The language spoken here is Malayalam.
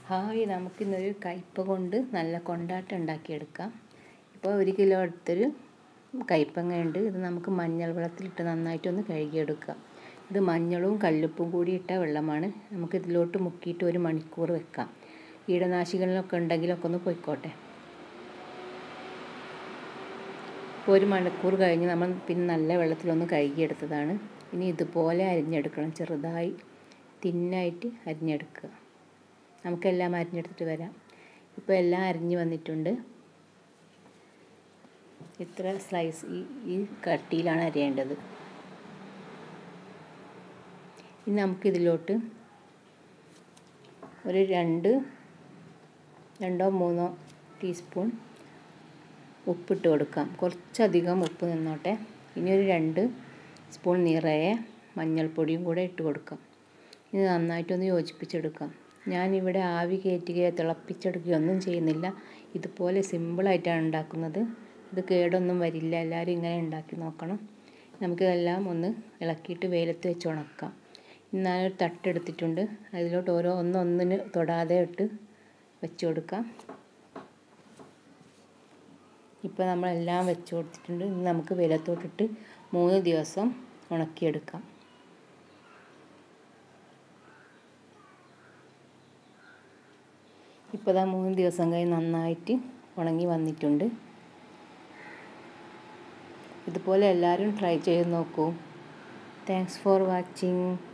ഹായ് നമുക്കിന്നൊരു കയ്പ കൊണ്ട് നല്ല കൊണ്ടാട്ടം ഉണ്ടാക്കിയെടുക്കാം ഇപ്പോൾ ഒരു കിലോ എടുത്തൊരു കയ്പങ്ങയുണ്ട് ഇത് നമുക്ക് മഞ്ഞൾ വെള്ളത്തിലിട്ട് നന്നായിട്ടൊന്ന് കഴുകിയെടുക്കാം ഇത് മഞ്ഞളും കല്ലുപ്പും കൂടി ഇട്ട വെള്ളമാണ് നമുക്ക് ഇതിലോട്ട് മുക്കിയിട്ട് ഒരു മണിക്കൂർ വെക്കാം കീടനാശികളിലൊക്കെ ഉണ്ടെങ്കിലൊക്കെ ഒന്ന് പൊയ്ക്കോട്ടെ ഇപ്പോൾ ഒരു മണിക്കൂർ കഴിഞ്ഞ് നമ്മൾ പിന്നെ നല്ല വെള്ളത്തിലൊന്ന് കഴുകിയെടുത്തതാണ് ഇനി ഇതുപോലെ അരിഞ്ഞെടുക്കണം ചെറുതായി തിന്നായിട്ട് അരിഞ്ഞെടുക്കുക നമുക്കെല്ലാം അരിഞ്ഞെടുത്തിട്ട് വരാം ഇപ്പോൾ എല്ലാം അരിഞ്ഞ് വന്നിട്ടുണ്ട് ഇത്ര സ്ലൈസ് ഈ ഈ കട്ടിയിലാണ് അരിയേണ്ടത് ഇനി നമുക്കിതിലോട്ട് ഒരു രണ്ട് രണ്ടോ മൂന്നോ ടീസ്പൂൺ ഉപ്പിട്ട് കൊടുക്കാം കുറച്ചധികം ഉപ്പ് നിന്നോട്ടെ ഇനി ഒരു രണ്ട് സ്പൂൺ നിറയെ മഞ്ഞൾപ്പൊടിയും കൂടെ ഇട്ട് കൊടുക്കാം ഇത് നന്നായിട്ടൊന്ന് യോജിപ്പിച്ചെടുക്കാം ഞാനിവിടെ ആവി കയറ്റുകയോ തിളപ്പിച്ചെടുക്കുകയോ ഒന്നും ചെയ്യുന്നില്ല ഇതുപോലെ സിമ്പിളായിട്ടാണ് ഉണ്ടാക്കുന്നത് ഇത് കേടൊന്നും വരില്ല എല്ലാവരും ഇങ്ങനെ ഉണ്ടാക്കി നോക്കണം നമുക്കിതെല്ലാം ഒന്ന് ഇളക്കിയിട്ട് വെയിലത്ത് വെച്ച് ഉണക്കാം ഞാനൊരു തട്ടെടുത്തിട്ടുണ്ട് അതിലോട്ട് ഓരോ ഒന്നൊന്നിന് തൊടാതെ ഇട്ട് വെച്ച് കൊടുക്കാം ഇപ്പോൾ നമ്മളെല്ലാം വെച്ച് കൊടുത്തിട്ടുണ്ട് ഇനി നമുക്ക് വെയിലത്തോട്ടിട്ട് മൂന്ന് ദിവസം ഉണക്കിയെടുക്കാം ഇപ്പോൾ ഇതാ മൂന്ന് ദിവസം കഴിഞ്ഞ് നന്നായിട്ട് ഉണങ്ങി വന്നിട്ടുണ്ട് ഇതുപോലെ എല്ലാവരും ട്രൈ ചെയ്ത് നോക്കൂ താങ്ക്സ് ഫോർ വാച്ചിങ്